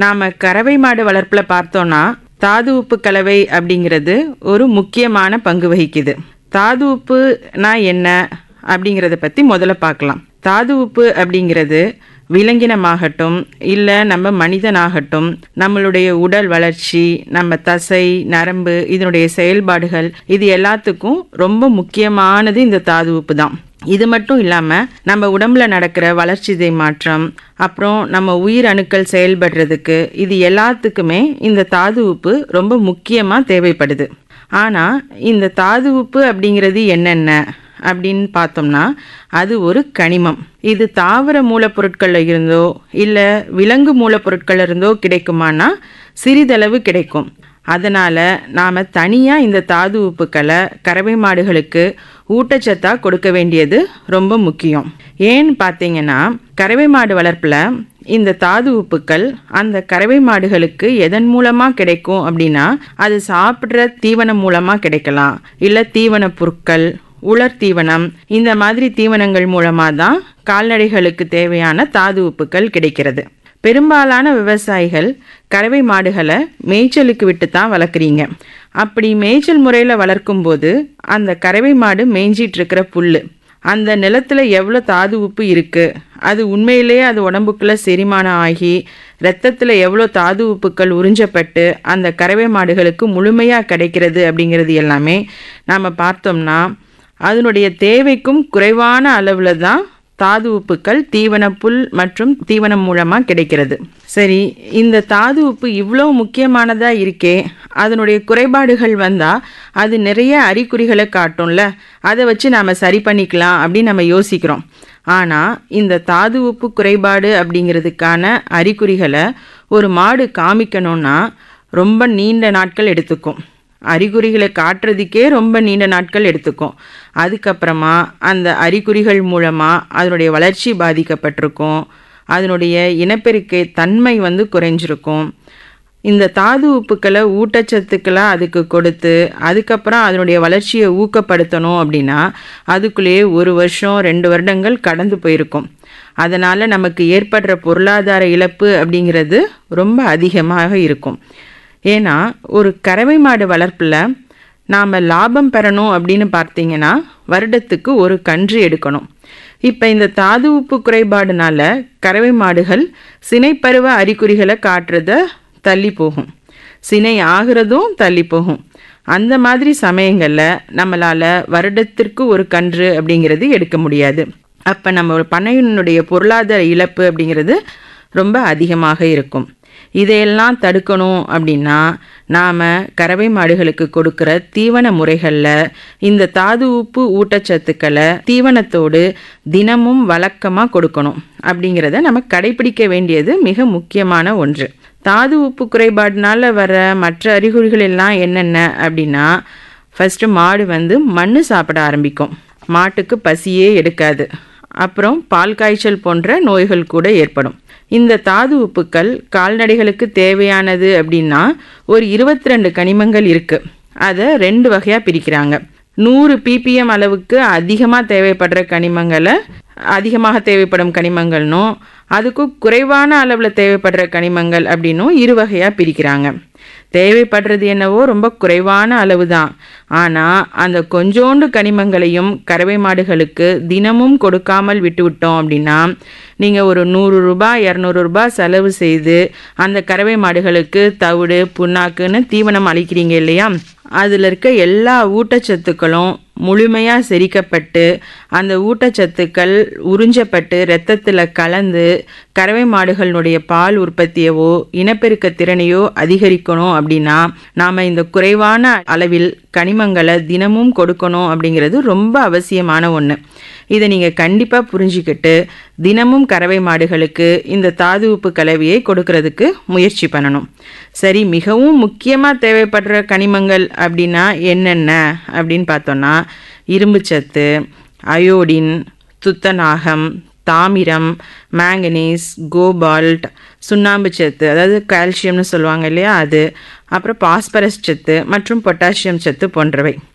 நாம் கறவை மாடு வளர்ப்பில் பார்த்தோன்னா தாது உப்பு கலவை அப்படிங்கிறது ஒரு முக்கியமான பங்கு வகிக்குது தாது உப்புனா என்ன அப்படிங்கிறத பற்றி முதல்ல பார்க்கலாம் தாது உப்பு அப்படிங்கிறது விலங்கினமாகட்டும் இல்லை நம்ம மனிதனாகட்டும் நம்மளுடைய உடல் வளர்ச்சி நம்ம தசை நரம்பு இதனுடைய செயல்பாடுகள் இது எல்லாத்துக்கும் ரொம்ப முக்கியமானது இந்த தாது உப்பு தான் இது மட்டும் இல்லாமல் நம்ம உடம்புல நடக்கிற வளர்ச்சிதை மாற்றம் அப்புறம் நம்ம உயிர் அணுக்கள் செயல்படுறதுக்கு இது எல்லாத்துக்குமே இந்த தாது உப்பு ரொம்ப முக்கியமாக தேவைப்படுது ஆனால் இந்த தாது உப்பு அப்படிங்கிறது என்னென்ன அப்படின்னு பார்த்தோம்னா அது ஒரு கனிமம் இது தாவர மூலப்பொருட்களில் இருந்தோ இல்லை விலங்கு மூலப்பொருட்களில் இருந்தோ கிடைக்குமானா சிறிதளவு கிடைக்கும் அதனால் நாம் தனியாக இந்த தாது உப்புக்களை கறவை மாடுகளுக்கு ஊட்டச்சத்தாக கொடுக்க வேண்டியது ரொம்ப முக்கியம் ஏன்னு பார்த்தீங்கன்னா கறவை மாடு வளர்ப்பில் இந்த தாது உப்புக்கள் அந்த கறவை மாடுகளுக்கு எதன் மூலமாக கிடைக்கும் அப்படின்னா அது சாப்பிட்ற தீவனம் மூலமாக கிடைக்கலாம் இல்லை தீவன பொருட்கள் உலர் தீவனம் இந்த மாதிரி தீவனங்கள் மூலமாக தான் கால்நடைகளுக்கு தேவையான தாது உப்புக்கள் கிடைக்கிறது பெரும்பாலான விவசாயிகள் கறவை மாடுகளை மேய்ச்சலுக்கு விட்டு தான் வளர்க்குறீங்க அப்படி மேய்ச்சல் முறையில் வளர்க்கும்போது அந்த கறவை மாடு மேய்ஞ்சிட்டு இருக்கிற புல் அந்த நிலத்தில் எவ்வளோ தாது உப்பு இருக்குது அது உண்மையிலேயே அது உடம்புக்குள்ளே செரிமானம் ஆகி ரத்தத்தில் எவ்வளோ தாது உப்புக்கள் உறிஞ்சப்பட்டு அந்த கறவை மாடுகளுக்கு முழுமையாக கிடைக்கிறது அப்படிங்கிறது எல்லாமே நாம் பார்த்தோம்னா அதனுடைய தேவைக்கும் குறைவான அளவில் தான் தாது உப்புக்கள் தீவன புல் மற்றும் தீவனம் மூலமாக கிடைக்கிறது சரி இந்த தாது உப்பு இவ்வளோ முக்கியமானதாக இருக்கே அதனுடைய குறைபாடுகள் வந்தால் அது நிறைய அறிகுறிகளை காட்டும்ல அதை வச்சு நாம் சரி பண்ணிக்கலாம் அப்படின்னு நம்ம யோசிக்கிறோம் ஆனால் இந்த தாது உப்பு குறைபாடு அப்படிங்கிறதுக்கான அறிகுறிகளை ஒரு மாடு காமிக்கணும்னா ரொம்ப நீண்ட நாட்கள் எடுத்துக்கும் அறிகுறிகளை காட்டுறதுக்கே ரொம்ப நீண்ட நாட்கள் எடுத்துக்கும் அதுக்கப்புறமா அந்த அறிகுறிகள் மூலமாக அதனுடைய வளர்ச்சி பாதிக்கப்பட்டிருக்கும் அதனுடைய இனப்பெருக்கை தன்மை வந்து குறைஞ்சிருக்கும் இந்த தாது உப்புக்களை ஊட்டச்சத்துக்களை அதுக்கு கொடுத்து அதுக்கப்புறம் அதனுடைய வளர்ச்சியை ஊக்கப்படுத்தணும் அப்படின்னா அதுக்குள்ளேயே ஒரு வருஷம் ரெண்டு வருடங்கள் கடந்து போயிருக்கும் அதனால் நமக்கு ஏற்படுற பொருளாதார இழப்பு அப்படிங்கிறது ரொம்ப அதிகமாக இருக்கும் ஏன்னா ஒரு கறவை மாடு வளர்ப்பில் நாம் லாபம் பெறணும் அப்படின்னு பார்த்தீங்கன்னா வருடத்துக்கு ஒரு கன்று எடுக்கணும் இப்போ இந்த தாது உப்பு குறைபாடுனால கறவை மாடுகள் சினைப்பருவ அறிகுறிகளை காட்டுறத தள்ளி போகும் சினை ஆகிறதும் தள்ளி போகும் அந்த மாதிரி சமயங்களில் நம்மளால் வருடத்திற்கு ஒரு கன்று அப்படிங்கிறது எடுக்க முடியாது அப்போ நம்ம பண்ணையினுடைய பொருளாதார இழப்பு அப்படிங்கிறது ரொம்ப அதிகமாக இருக்கும் இதையெல்லாம் தடுக்கணும் அப்படின்னா நாம் கறவை மாடுகளுக்கு கொடுக்குற தீவன முறைகளில் இந்த தாது உப்பு ஊட்டச்சத்துக்களை தீவனத்தோடு தினமும் வழக்கமாக கொடுக்கணும் அப்படிங்கிறத நம்ம கடைபிடிக்க வேண்டியது மிக முக்கியமான ஒன்று தாது உப்பு குறைபாடுனால வர மற்ற அறிகுறிகள் எல்லாம் என்னென்ன அப்படின்னா ஃபஸ்ட்டு மாடு வந்து மண் சாப்பிட ஆரம்பிக்கும் மாட்டுக்கு பசியே எடுக்காது அப்புறம் பால் காய்ச்சல் போன்ற நோய்கள் கூட ஏற்படும் இந்த தாது உப்புக்கள் கால்நடைகளுக்கு தேவையானது அப்படின்னா ஒரு இருபத்தி ரெண்டு கனிமங்கள் இருக்குது அதை ரெண்டு வகையாக பிரிக்கிறாங்க நூறு பிபிஎம் அளவுக்கு அதிகமாக தேவைப்படுற கனிமங்களை அதிகமாக தேவைப்படும் கனிமங்கள்னும் அதுக்கும் குறைவான அளவில் தேவைப்படுற கனிமங்கள் அப்படின்னும் இரு வகையாக பிரிக்கிறாங்க தேவைப்படுறது என்னவோ ரொம்ப குறைவான அளவு தான் ஆனால் அந்த கொஞ்சோண்டு கனிமங்களையும் கறவை மாடுகளுக்கு தினமும் கொடுக்காமல் விட்டுவிட்டோம் அப்படின்னா நீங்கள் ஒரு நூறு ரூபாய் இரநூறு ரூபாய் செலவு செய்து அந்த கறவை மாடுகளுக்கு தவிடு புண்ணாக்குன்னு தீவனம் அளிக்கிறீங்க இல்லையா அதில் இருக்க எல்லா ஊட்டச்சத்துக்களும் முழுமையாக செரிக்கப்பட்டு அந்த ஊட்டச்சத்துக்கள் உறிஞ்சப்பட்டு இரத்தத்தில் கலந்து கறவை மாடுகளினுடைய பால் உற்பத்தியவோ இனப்பெருக்க திறனையோ அதிகரிக்கணும் அப்படின்னா நாம் இந்த குறைவான அளவில் கனிமங்களை தினமும் கொடுக்கணும் அப்படிங்கிறது ரொம்ப அவசியமான ஒன்று இதை நீங்கள் கண்டிப்பாக புரிஞ்சுக்கிட்டு தினமும் கறவை மாடுகளுக்கு இந்த தாது உப்பு கலவையை கொடுக்கறதுக்கு முயற்சி பண்ணணும் சரி மிகவும் முக்கியமாக தேவைப்படுற கனிமங்கள் அப்படின்னா என்னென்ன அப்படின்னு பார்த்தோன்னா இரும்புச்சத்து அயோடின் துத்தநாகம் தாமிரம் மேங்கனீஸ் கோபால்ட் சுண்ணாம்பு சத்து அதாவது கால்சியம்னு சொல்லுவாங்க இல்லையா அது அப்புறம் பாஸ்பரஸ் சத்து மற்றும் பொட்டாசியம் சத்து போன்றவை